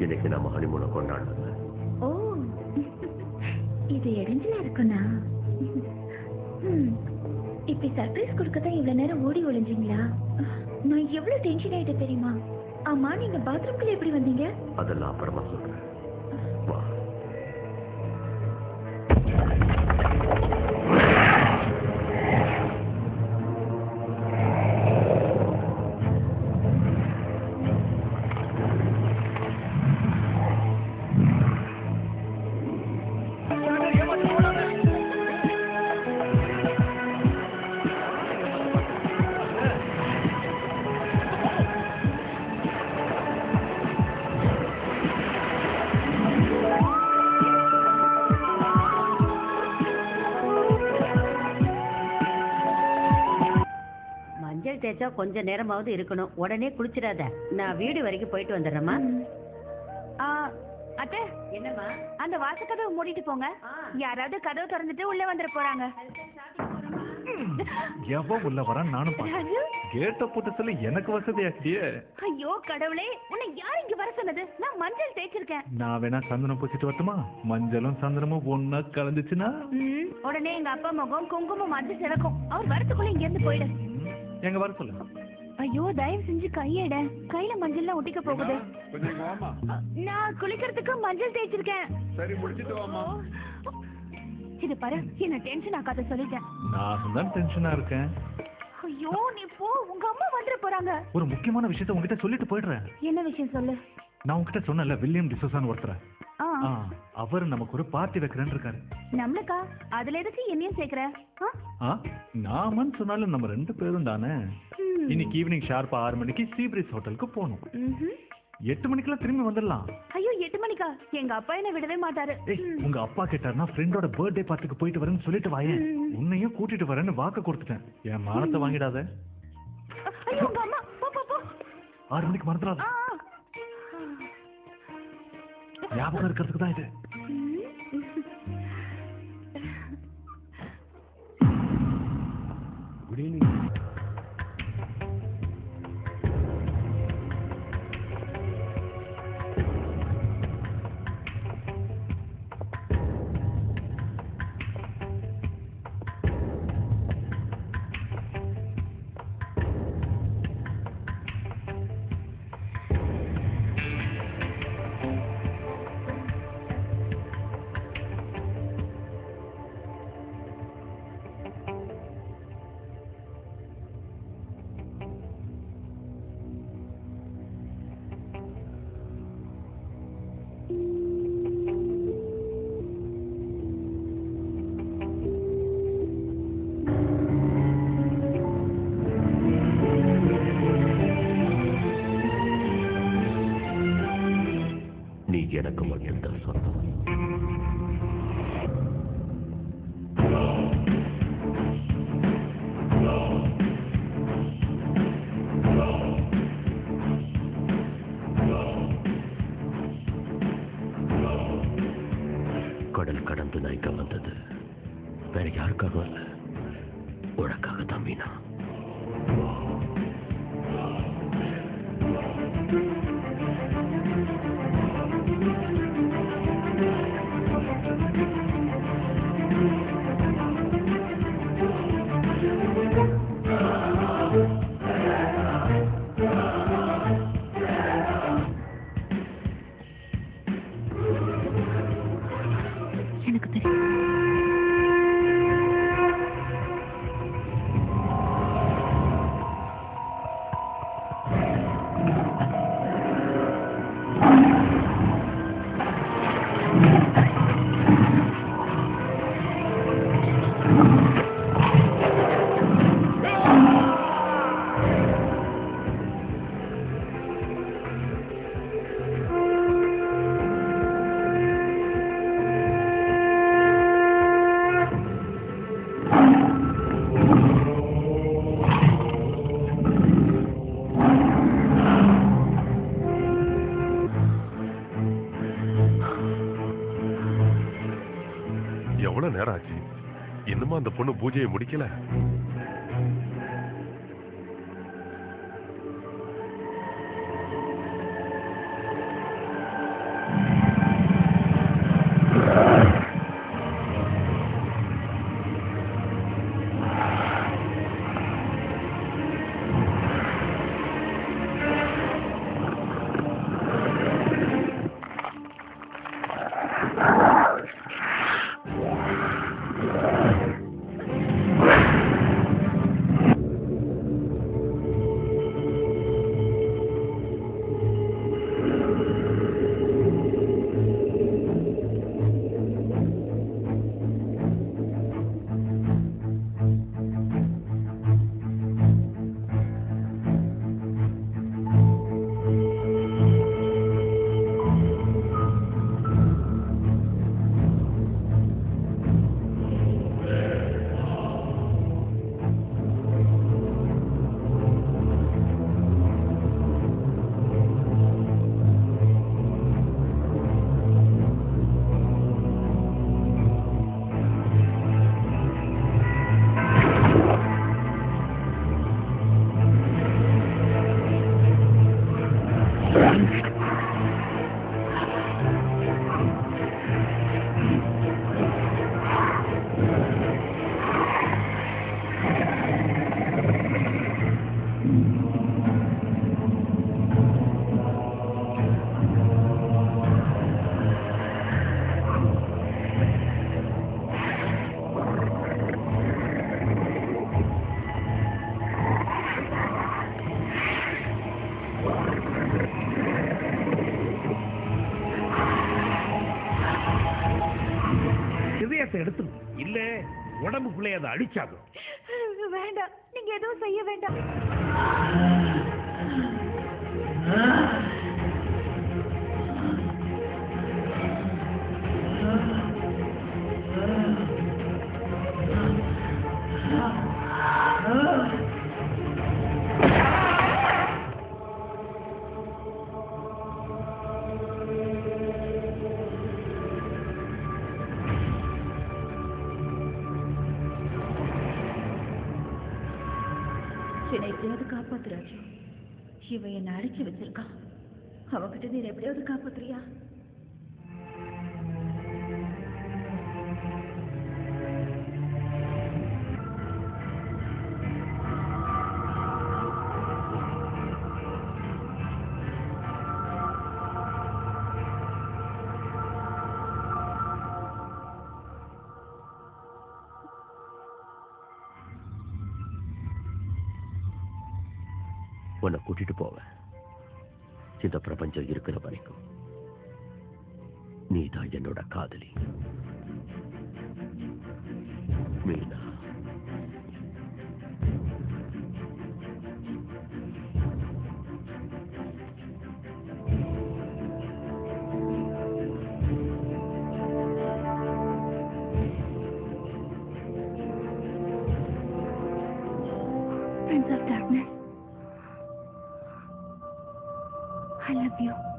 இன்னைக்கு நம்ம ஹனிமூனை கொண்டாடல ஓ இது இடைஞ்சலா இருக்குண்ணா ம், இப்படி சர்ப்ரைஸ் கொடுக்க தான் இவ்வளவு நேரம் ஓடி ஒளிஞ்சீங்களா நான் எவ்வளவு டென்ஷன் ஆயிட்டு தெரியுமா ஆமா நீங்க பாத்ரூம்குள்ள எப்படி வந்தீங்க அதெல்லாம் அப்புறமா சொல்றேன் வா மஞ்சள் தேய்ச்சா கொஞ்ச நேரமாவது இருக்கணும் உடனே குளிச்சிடாத நான் வீடு வரைக்கும் போயிட்டு வந்துடுறேம்மா ஆ, அத்தை என்னம்மா அந்த வாசக்கதவை மூடிட்டு போங்க யாராவது கதவு திறந்துட்டு உள்ள வந்துட போறாங்க எவன் உள்ள வரான் நானும் பார்த்தேன் ராஜு கேட்ட போட்டு சொல்லி எனக்கு வசதியாக்கியே ஐயோ கடவுளே உன்னை யார் இங்க வர சொன்னது நான் மஞ்சள் தேய்ச்சிருக்கேன் நான் வேணா சந்தனம் பூச்சிட்டு வரட்டுமா மஞ்சளும் சந்தனமும் ஒன்னா கலந்துச்சுன்னா ம், உடனே எங்க அப்பா முகம் குங்குமம் மாதிரி சிறக்கும் அவர் வரத்துக்குள்ள இங்க இருந்து போயிடு ம், எங்க வர சொல்லு ஐயோ தயவு செஞ்சு கையெட கையில மஞ்சள்லாம் ஒட்டிக்க போகுது கொஞ்சம் வாமா அ, நான் குளிக்கிறதுக்கு மஞ்சள் தேய்ச்சிருக்கேன் சரி முடிச்சிட்டு வாமா இது பாரு என்ன டென்ஷன் ஆக்காத சொல்லிட்டேன் நான் தான் டென்ஷனா இருக்கேன் ஐயோ நீ போ உங்க அம்மா வந்துட போறாங்க ஒரு முக்கியமான விஷயத்த உங்ககிட்ட சொல்லிட்டு போயிடுறேன் என்ன விஷயம் சொல்லு நான் உங்ககிட்ட சொன்னேன்ல வில்லியம் டிசோசான் ஒருத்தர் ஆ ஆ, அவர் நமக்கு ஒரு பார்ட்டி வைக்கிறேன்னு இருக்காரு நம்மளுக்கா அதுல எதுக்கு என்னையும் சேர்க்கிற ஆ? ஆ நாமன்னு சொன்னாலும் நம்ம ரெண்டு பேரும் தானே ம். இன்னைக்கு ஈவினிங் ஷார்ப்பா ஆறு மணிக்கு சீப்ரிஸ் ஹோட்டலுக்கு போகணும் ம்ஹும். எட்டு மணிக்கெல்லாம் திரும்பி வந்துடலாம் ஐயோ எட்டு மணிக்கா எங்க அப்பா என்ன விடவே மாட்டாரு ஏய் உங்க அப்பா கேட்டாருன்னா ஃப்ரெண்டோட பர்த்டே பார்ட்டிக்கு போயிட்டு வரேன்னு சொல்லிட்டு வாயேன் ம். உன்னையும் கூட்டிட்டு வரேன்னு வாக்கு கொடுத்துட்டேன் என் மானத்தை வாங்கிடாத ஐயோ உங்க அம்மா போ போ போ ஆறு மணிக்கு மறந்துடாத ஆ, ஆ. ஞாபகம் இருக்கிறதுக்கு தான் இது குட் ஈவினிங் நீ எனக்கு மட்டும்தான் சொந்தம் கடல் கடந்து நான் இங்க வந்தது வேற யாருக்காகவும் இல்ல உனக்காக தான் மீனா எனக்கு தெரியும் எவ்வளவு நேரம் ஆச்சு இன்னுமா அந்த பொண்ணு பூஜையை முடிக்கல விஷத்தை எடுத்து இல்ல உடம்புக்குள்ளே அதை அழிச்சாகும் வேண்டாம் நீங்க எதுவும் செய்ய வேண்டாம் என்னை எப்படியாவது காப்பாத்து ராஜு இவன் என்னை அடைச்சி வச்சிருக்கான் அவகிட்ட நீ எப்படியாவது காப்பாத்துறியா உன்னை கூட்டிட்டு போவேன் இந்த பிரபஞ்சம் இருக்கிற வரைக்கும் நீதான் என்னோட காதலி Meena Prince of Darkness. I love you.